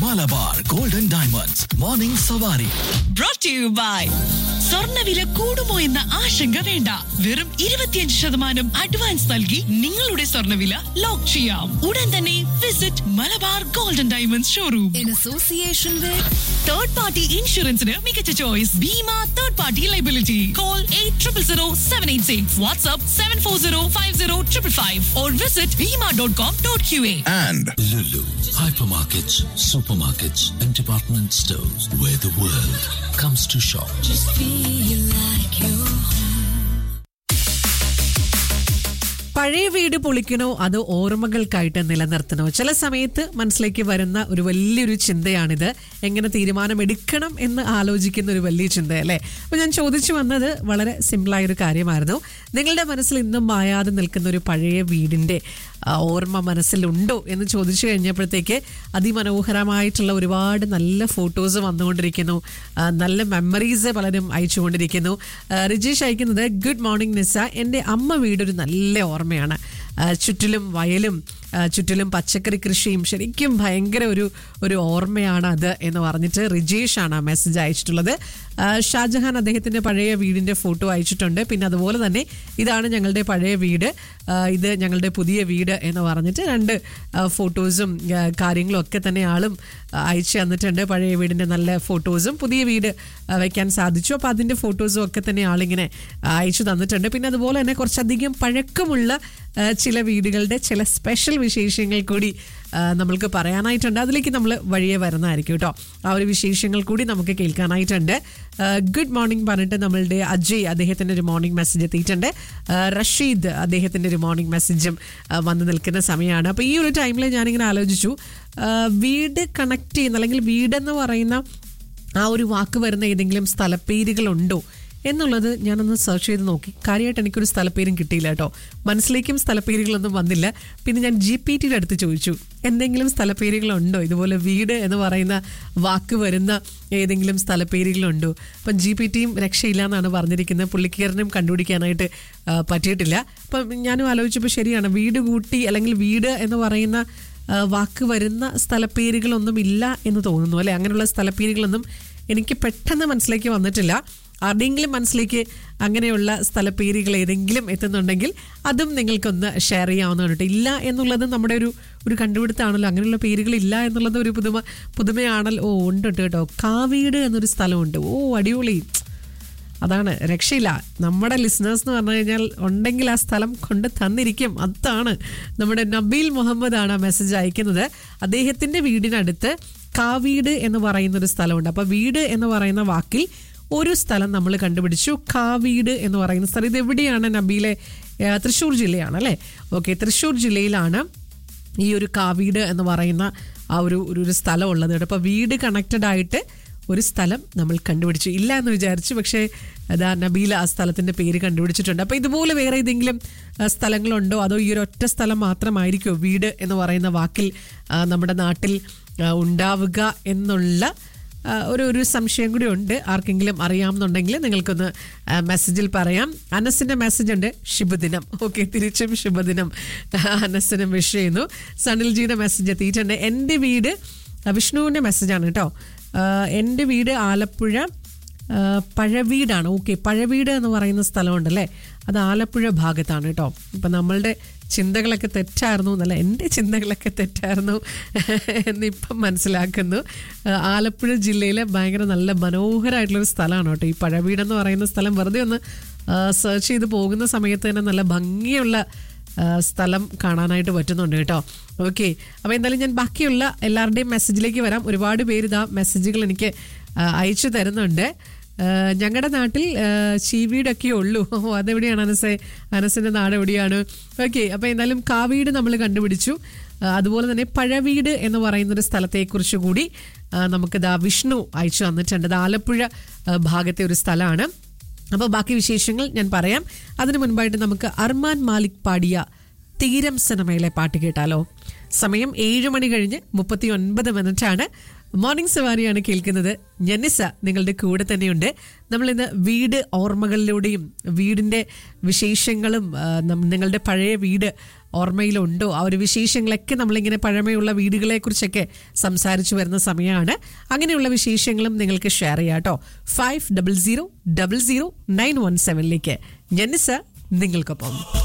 Malabar golden diamonds morning സവാരി brought to you by സ്വർണ്ണവില കൂടുമോ എന്ന ആശങ്ക വേണ്ട വെറും ഇരുപത്തിയഞ്ച് ശതമാനം അഡ്വാൻസ് നൽകി നിങ്ങളുടെ സ്വർണ്ണവില ലോക്ക് ചെയ്യാം ഉടൻ തന്നെ visit Malabar golden diamonds showroom in association with third party ഇൻഷുറൻസിന് മികച്ച choice Bhima third party liability call eight triple zero seven eight six WhatsApp seven four zero five zero triple five or visit Bhima dot com dot Q A and Lulu, hypermarkets, supermarkets, and department stores where the world comes to shop. feel like you പഴയ വീട് പൊളിക്കണോ അതോ ഓർമ്മകൾക്കായിട്ട് നിലനിർത്തണോ ചില സമയത്ത് മനസ്സിലേക്ക് വരുന്ന ഒരു വലിയൊരു ചിന്തയാണിത് എങ്ങനെ തീരുമാനമെടുക്കണം എന്ന് ആലോചിക്കുന്ന ഒരു വലിയ ചിന്ത അല്ലേ അപ്പൊ ഞാൻ ചോദിച്ചു വന്നത് വളരെ സിമ്പിളായ ഒരു കാര്യമായിരുന്നു നിങ്ങളുടെ മനസ്സിൽ ഇന്നും മായാതെ നിൽക്കുന്ന ഒരു പഴയ വീടിന്റെ ആ, ഓർമ്മ മനസ്സിലുണ്ടോ എന്ന് ചോദിച്ചു കഴിഞ്ഞപ്പോഴത്തേക്ക് അതിമനോഹരമായിട്ടുള്ള ഒരുപാട് നല്ല ഫോട്ടോസ് വന്നുകൊണ്ടിരിക്കുന്നു ആ, നല്ല മെമ്മറീസ് പലരും അയച്ചുകൊണ്ടിരിക്കുന്നു ആ, റിജീഷ് അയക്കുന്നത് ഗുഡ് മോർണിംഗ് നിസ എൻ്റെ അമ്മ വീടൊരു നല്ല ഓർമ്മയാണ് ആ, ചുറ്റിലും വയലും ആ, ചുറ്റിലും പച്ചക്കറി കൃഷിയും ശരിക്കും ഭയങ്കര ഒരു ഒരു ഓർമ്മയാണ് അത് എന്ന് പറഞ്ഞിട്ട് റിജേഷ് ആണ് ആ മെസ്സേജ് അയച്ചിട്ടുള്ളത് ആ, ഷാജഹാൻ അദ്ദേഹത്തിന്റെ പഴയ വീടിന്റെ ഫോട്ടോ അയച്ചിട്ടുണ്ട് പിന്നെ അതുപോലെ തന്നെ ഇതാണ് ഞങ്ങളുടെ പഴയ വീട് ആ, ഇത് ഞങ്ങളുടെ പുതിയ വീട് എന്ന് പറഞ്ഞിട്ട് രണ്ട് ആ, ഫോട്ടോസും ആ, കാര്യങ്ങളും ഒക്കെ തന്നെ ആളും ആ, അയച്ചു തന്നിട്ടുണ്ട് പഴയ വീടിന്റെ നല്ല ഫോട്ടോസും പുതിയ വീട് ആ, വെക്കാൻ സാധിച്ചു അപ്പോൾ അതിന്റെ ഫോട്ടോസും ഒക്കെ തന്നെ ആളിങ്ങനെ ആ, അയച്ചു തന്നിട്ടുണ്ട് പിന്നെ അതുപോലെ തന്നെ കുറച്ചധികം പഴക്കമുള്ള ആ, ചില വീടുകളുടെ ചില സ്പെഷ്യൽ വിശേഷങ്ങൾ കൂടി ആ, നമ്മൾക്ക് പറയാനായിട്ടുണ്ട് അതിലേക്ക് നമ്മൾ വഴിയെ വരുന്നതായിരിക്കും കേട്ടോ ആ ഒരു വിശേഷങ്ങൾ കൂടി നമുക്ക് കേൾക്കാനായിട്ടുണ്ട് ഗുഡ് മോർണിംഗ് പറഞ്ഞിട്ട് നമ്മളുടെ അജയ് അദ്ദേഹത്തിൻ്റെ ഒരു മോർണിംഗ് മെസ്സേജ് എത്തിയിട്ടുണ്ട് ആ, റഷീദ് അദ്ദേഹത്തിൻ്റെ ഒരു മോർണിംഗ് മെസ്സേജും ആ, വന്ന് നിൽക്കുന്ന സമയമാണ് അപ്പോൾ ഈ ഒരു ടൈമിൽ ഞാനിങ്ങനെ ആലോചിച്ചു ആ, വീട് കണക്ട് ചെയ്യുന്ന അല്ലെങ്കിൽ വീടെന്ന് പറയുന്ന ആ ഒരു വാക്ക് വരുന്ന ഏതെങ്കിലും സ്ഥലപ്പേരുകളുണ്ടോ എന്നുള്ളത് ഞാനൊന്ന് സെർച്ച് ചെയ്ത് നോക്കി കാര്യമായിട്ട് എനിക്കൊരു സ്ഥലപ്പേരും കിട്ടിയില്ല കേട്ടോ മനസ്സിലേക്കും സ്ഥലപ്പേരുകളൊന്നും വന്നില്ല പിന്നെ ഞാൻ ജി പി ടിയുടെ അടുത്ത് ചോദിച്ചു എന്തെങ്കിലും സ്ഥലപ്പേരുകളുണ്ടോ ഇതുപോലെ വീട് എന്ന് പറയുന്ന വാക്ക് വരുന്ന ഏതെങ്കിലും സ്ഥലപ്പേരുകളുണ്ടോ അപ്പം ജി പി ടിയും രക്ഷയില്ല എന്നാണ് പറഞ്ഞിരിക്കുന്നത് പുള്ളിക്കാരനും കണ്ടുപിടിക്കാനായിട്ട് ആ, പറ്റിയിട്ടില്ല അപ്പം ഞാനും ആലോചിച്ചപ്പോൾ ശരിയാണ് വീട് കൂട്ടി അല്ലെങ്കിൽ വീട് എന്ന് പറയുന്ന ആ, വാക്ക് വരുന്ന സ്ഥലപ്പേരുകളൊന്നും ഇല്ല എന്ന് തോന്നുന്നു അല്ലെ അങ്ങനെയുള്ള സ്ഥലപ്പേരുകളൊന്നും എനിക്ക് പെട്ടെന്ന് മനസ്സിലേക്ക് വന്നിട്ടില്ല ആരുടെയെങ്കിലും മനസ്സിലേക്ക് അങ്ങനെയുള്ള സ്ഥലപ്പേരുകൾ ഏതെങ്കിലും എത്തുന്നുണ്ടെങ്കിൽ അതും നിങ്ങൾക്കൊന്ന് ഷെയർ ചെയ്യാവുന്നതാണ് കേട്ടോ ഇല്ല എന്നുള്ളത് നമ്മുടെ ഒരു ഒരു കണ്ടുപിടുത്തമാണല്ലോ അങ്ങനെയുള്ള പേരുകൾ ഇല്ല എന്നുള്ളത് ഒരു പുതുമ പുതുമയാണല്ലോ ഓ ഉണ്ട് കേട്ടോ കേട്ടോ കാവീട് എന്നൊരു സ്ഥലമുണ്ട് ഓ അടിപൊളി അതാണ് രക്ഷയില്ല നമ്മുടെ ലിസണേഴ്സ് എന്ന് പറഞ്ഞു കഴിഞ്ഞാൽ ഉണ്ടെങ്കിൽ ആ സ്ഥലം കൊണ്ട് തന്നിരിക്കും അതാണ് നമ്മുടെ നബീൽ മുഹമ്മദ് ആണ് ആ മെസ്സേജ് അയക്കുന്നത് അദ്ദേഹത്തിന്റെ വീടിനടുത്ത് കാവീട് എന്ന് പറയുന്ന ഒരു സ്ഥലമുണ്ട് അപ്പൊ വീട് എന്ന് പറയുന്ന വാക്കിൽ ഒരു സ്ഥലം നമ്മൾ കണ്ടുപിടിച്ചു കാവീട് എന്ന് പറയുന്ന സ്ഥലം ഇത് എവിടെയാണ് നബീലെ ഏ, തൃശ്ശൂർ ജില്ലയാണ് അല്ലേ ഓക്കെ തൃശ്ശൂർ ജില്ലയിലാണ് ഈ ഒരു കാവീട് എന്ന് പറയുന്ന ആ ഒരു ഒരു ഒരു സ്ഥലം ഉള്ളത് കേട്ടോ അപ്പോൾ വീട് കണക്റ്റഡ് ആയിട്ട് ഒരു സ്ഥലം നമ്മൾ കണ്ടുപിടിച്ചു ഇല്ല എന്ന് വിചാരിച്ചു പക്ഷേ അതാ നബീല ആ സ്ഥലത്തിന്റെ പേര് കണ്ടുപിടിച്ചിട്ടുണ്ട് അപ്പോൾ ഇതുപോലെ വേറെ ഏതെങ്കിലും ആ, സ്ഥലങ്ങളുണ്ടോ അതോ ഈ ഒരു ഒറ്റ സ്ഥലം മാത്രമായിരിക്കുമോ വീട് എന്ന് പറയുന്ന വാക്കിൽ ആ, നമ്മുടെ നാട്ടിൽ ആ, ഉണ്ടാവുക എന്നുള്ള ആ, ഒരു ഒരു സംശയം കൂടി ഉണ്ട് ആർക്കെങ്കിലും അറിയാമെന്നുണ്ടെങ്കിൽ നിങ്ങൾക്കൊന്ന് ആ, മെസ്സേജിൽ പറയാം അനസിന്റെ മെസ്സേജ് ഉണ്ട് ശുഭദിനം ഓക്കെ തിരിച്ചും ശുഭദിനം അനസിനും വിഷ് ചെയ്യുന്നു സണിൽജിയുടെ മെസ്സേജ് എത്തിയിട്ടുണ്ട് എൻ്റെ വീട് ആ, വിഷ്ണുവിൻ്റെ മെസ്സേജാണ് കേട്ടോ ആ, എൻ്റെ വീട് ആലപ്പുഴ ആ, പഴവീടാണ് ഓക്കെ പഴവീട് എന്ന് പറയുന്ന സ്ഥലമുണ്ടല്ലേ അത് ആലപ്പുഴ ഭാഗത്താണ് കേട്ടോ ഇപ്പം നമ്മളുടെ ചിന്തകളൊക്കെ തെറ്റായിരുന്നു എന്നല്ല എൻ്റെ ചിന്തകളൊക്കെ തെറ്റായിരുന്നു എന്നിപ്പം മനസ്സിലാക്കുന്നു ആ, ആലപ്പുഴ ജില്ലയിലെ ഭയങ്കര നല്ല മനോഹരമായിട്ടുള്ളൊരു സ്ഥലമാണ് കേട്ടോ ഈ പഴവീടെന്ന് പറയുന്ന സ്ഥലം വെറുതെ ഒന്ന് സെർച്ച് ചെയ്ത് പോകുന്ന സമയത്ത് തന്നെ നല്ല ഭംഗിയുള്ള ആ, സ്ഥലം കാണാനായിട്ട് പറ്റുന്നുണ്ട് കേട്ടോ ഓക്കെ അപ്പോൾ എന്തായാലും ഞാൻ ബാക്കിയുള്ള എല്ലാവരുടെയും മെസ്സേജിലേക്ക് വരാം ഒരുപാട് പേര് ഇതാ മെസ്സേജുകൾ എനിക്ക് ആ, അയച്ചു തരുന്നുണ്ട് ഞങ്ങളുടെ നാട്ടിൽ ആ, ചീവീടൊക്കെ ഉള്ളൂ ഓ അതെവിടെയാണ് അനസെ അനസിൻ്റെ നാട് എവിടെയാണ് ഓക്കെ അപ്പോൾ എന്തായാലും കാവീട് നമ്മൾ കണ്ടുപിടിച്ചു ആ, അതുപോലെ തന്നെ പഴവീട് എന്ന് പറയുന്നൊരു സ്ഥലത്തെക്കുറിച്ച് കൂടി ആ, നമുക്കിതാ വിഷ്ണു അയച്ചു തന്നിട്ടുണ്ട് ഇത് ആലപ്പുഴ ആ, ഭാഗത്തെ ഒരു സ്ഥലമാണ് അപ്പോൾ ബാക്കി വിശേഷങ്ങൾ ഞാൻ പറയാം അതിനു മുൻപായിട്ട് നമുക്ക് അർമാൻ മാലിക് പാടിയ തീരം സിനിമയിലെ പാട്ട് കേട്ടാലോ സമയം ഏഴ് മണി കഴിഞ്ഞ് മുപ്പത്തി ഒൻപത് മിനിറ്റാണ് മോർണിംഗ് സവാരിയാണ് കേൾക്കുന്നത് ഞനിസ നിങ്ങളുടെ കൂടെ തന്നെയുണ്ട് നമ്മൾ ഇന്ന് വീട് ഓർമ്മകളിലൂടെയും വീടിൻ്റെ വിശേഷങ്ങളും ആ, നം- നിങ്ങളുടെ പഴയ വീട് ഓർമ്മയിലുണ്ടോ ആ ഒരു വിശേഷങ്ങളൊക്കെ നമ്മളിങ്ങനെ പഴമയുള്ള വീടുകളെ കുറിച്ചൊക്കെ സംസാരിച്ചു വരുന്ന സമയമാണ് അങ്ങനെയുള്ള വിശേഷങ്ങളും നിങ്ങൾക്ക് ഷെയർ ചെയ്യാം കേട്ടോ five double zero double zero nine one സെവനിലേക്ക് ജനിസ നിങ്ങൾക്കൊപ്പം